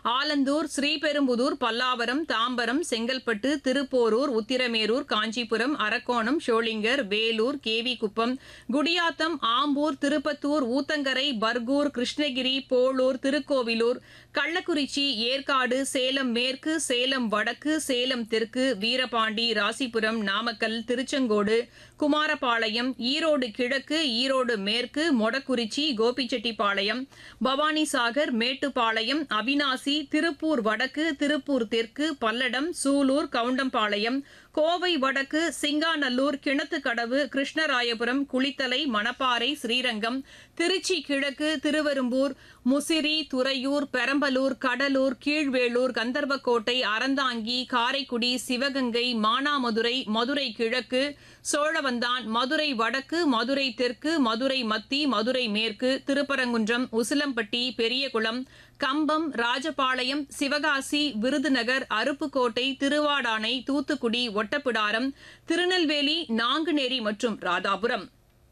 ஆலந்தூர் ஸ்ரீபெரும்புதூர் பல்லாவரம் தாம்பரம் செங்கல்பட்டு திருப்போரூர் உத்திரமேரூர் காஞ்சிபுரம் அரக்கோணம் ஷோளிங்கர் வேலூர் கேவிக்குப்பம் குடியாத்தம் ஆம்பூர் திருப்பத்தூர் ஊத்தங்கரை பர்கூர் கிருஷ்ணகிரி போளூர் திருக்கோவிலூர் கள்ளக்குறிச்சி ஏற்காடு சேலம் மேற்கு சேலம் வடக்கு சேலம் தெற்கு வீரபாண்டி ராசிபுரம் நாமக்கல் திருச்செங்கோடு குமாரபாளையம் ஈரோடு கிழக்கு ஈரோடு மேற்கு மொடக்குறிச்சி கோபிச்செட்டிப்பாளையம் பவானிசாகர் மேட்டுப்பாளையம் அவினாசி திருப்பூர் வடக்கு திருப்பூர் தெற்கு பல்லடம் சூலூர் கவுண்டம்பாளையம் கோவை வடக்கு சிங்காநல்லூர் கிணத்துக்கடவு கிருஷ்ணராயபுரம் குளித்தலை மணப்பாறை ஸ்ரீரங்கம் திருச்சி கிழக்கு திருவெரும்பூர் முசிறி துறையூர் பெரம்பலூர் கடலூர் கீழ்வேளூர் கந்தர்வக்கோட்டை அறந்தாங்கி காரைக்குடி சிவகங்கை மானாமதுரை மதுரை கிழக்கு சோழவந்தான் மதுரை வடக்கு மதுரை தெற்கு மதுரை மத்தி மதுரை மேற்கு திருப்பரங்குன்றம் உசிலம்பட்டி பெரியகுளம் கம்பம் ராஜபாளையம் சிவகாசி விருதுநகர் அருப்புக்கோட்டை திருவாடானை தூத்துக்குடி ஒட்டப்பிடாரம் திருநெல்வேலி நாங்குநேரி மற்றும் ராதாபுரம்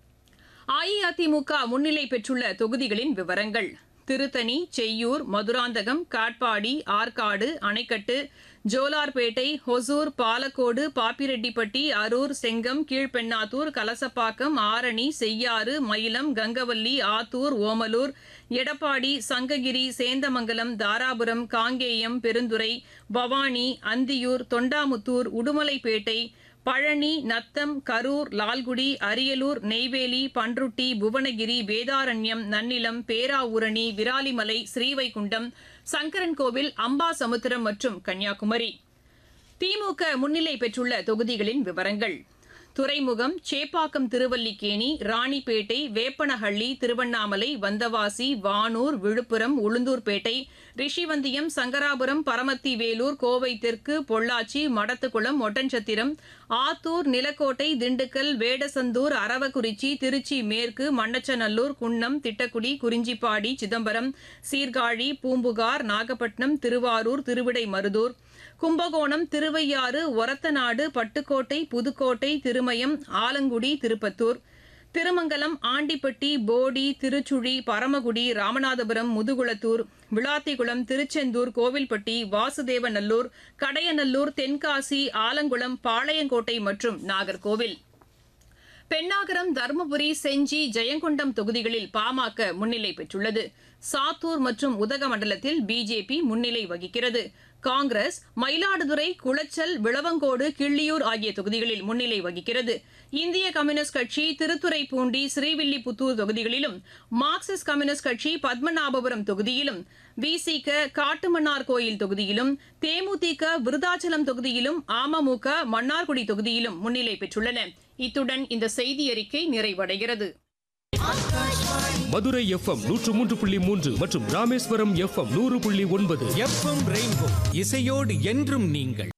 அஇஅதிமுக முன்னிலை பெற்றுள்ள தொகுதிகளின் விவரங்கள் திருத்தணி செய்யூர் மதுராந்தகம் காட்பாடி ஆற்காடு அணைக்கட்டு ஜோலார்பேட்டை ஹொசூர் பாலக்கோடு பாப்பிரெட்டிப்பட்டி அரூர் செங்கம் கீழ்பெண்ணாத்தூர் கலசப்பாக்கம் ஆரணி செய்யாறு மயிலம் கங்கவல்லி ஆத்தூர் ஓமலூர் எடப்பாடி சங்ககிரி சேந்தமங்கலம் தாராபுரம் காங்கேயம் பெருந்துறை பவானி அந்தியூர் தொண்டாமுத்தூர் உடுமலைப்பேட்டை பழனி நத்தம் கரூர் லால்குடி அரியலூர் நெய்வேலி பன்ருட்டி புவனகிரி வேதாரண்யம் நன்னிலம் பேராவூரணி விராலிமலை ஸ்ரீவைகுண்டம் சங்கரன்கோவில் அம்பாசமுத்திரம் மற்றும் கன்னியாகுமரி திமுக முன்னிலை பெற்றுள்ள தொகுதிகளின் விவரங்கள் துறைமுகம் சேப்பாக்கம் திருவல்லிக்கேணி ராணிப்பேட்டை வேப்பனஹள்ளி திருவண்ணாமலை வந்தவாசி வானூர் விழுப்புரம் உளுந்தூர்பேட்டை ரிஷிவந்தியம் சங்கராபுரம் பரமத்தி வேலூர் கோவை தெற்கு பொள்ளாச்சி மடத்துக்குளம் ஒட்டன்சத்திரம் ஆத்தூர் நிலக்கோட்டை திண்டுக்கல் வேடசந்தூர் அரவக்குறிச்சி திருச்சி மேற்கு மண்ணச்சநல்லூர் குன்னம் திட்டக்குடி குறிஞ்சிப்பாடி சிதம்பரம் சீர்காழி பூம்புகார் நாகப்பட்டினம் திருவாரூர் திருவிடைமருதூர் கும்பகோணம் திருவையாறு ஒரத்தநாடு பட்டுக்கோட்டை புதுக்கோட்டை திருமயம் ஆலங்குடி திருப்பத்தூர் திருமங்கலம் ஆண்டிப்பட்டி போடி திருச்சுழி பரமக்குடி ராமநாதபுரம் முதுகுளத்தூர் விளாத்திக்குளம் திருச்செந்தூர் கோவில்பட்டி வாசுதேவநல்லூர் கடையநல்லூர் தென்காசி ஆலங்குளம் பாளையங்கோட்டை மற்றும் நாகர்கோவில் பெண்ணாகரம் தருமபுரி செஞ்சி ஜெயங்கொண்டம் தொகுதிகளில் பாமக முன்னிலை பெற்றுள்ளது சாத்தூர் மற்றும் உதகமண்டலத்தில் பிஜேபி முன்னிலை வகிக்கிறது காங்கிரஸ் மயிலாடுதுறை குளச்சல் விளவங்கோடு கிள்ளியூர் ஆகிய தொகுதிகளில் முன்னிலை வகிக்கிறது இந்திய கம்யூனிஸ்ட் கட்சி திருத்துறைப்பூண்டி ஸ்ரீவில்லிபுத்தூர் தொகுதிகளிலும் மார்க்சிஸ்ட் கம்யூனிஸ்ட் கட்சி பத்மநாபபுரம் தொகுதியிலும் விசிக காட்டுமன்னார் கோயில் தொகுதியிலும் தேமுதிக விருதாச்சலம் தொகுதியிலும் அமமுக மன்னார்குடி தொகுதியிலும் முன்னிலை பெற்றுள்ளன இத்துடன் இந்த செய்தி அறிக்கை நிறைவடைகிறது மதுரை எஃப்எம் நூற்று மூன்று புள்ளி மூன்று மற்றும் ராமேஸ்வரம் எஃப்எம் நூறு புள்ளி ஒன்பது எஃப்எம் ரெயின்போ இசையோடு என்றும் நீங்கள்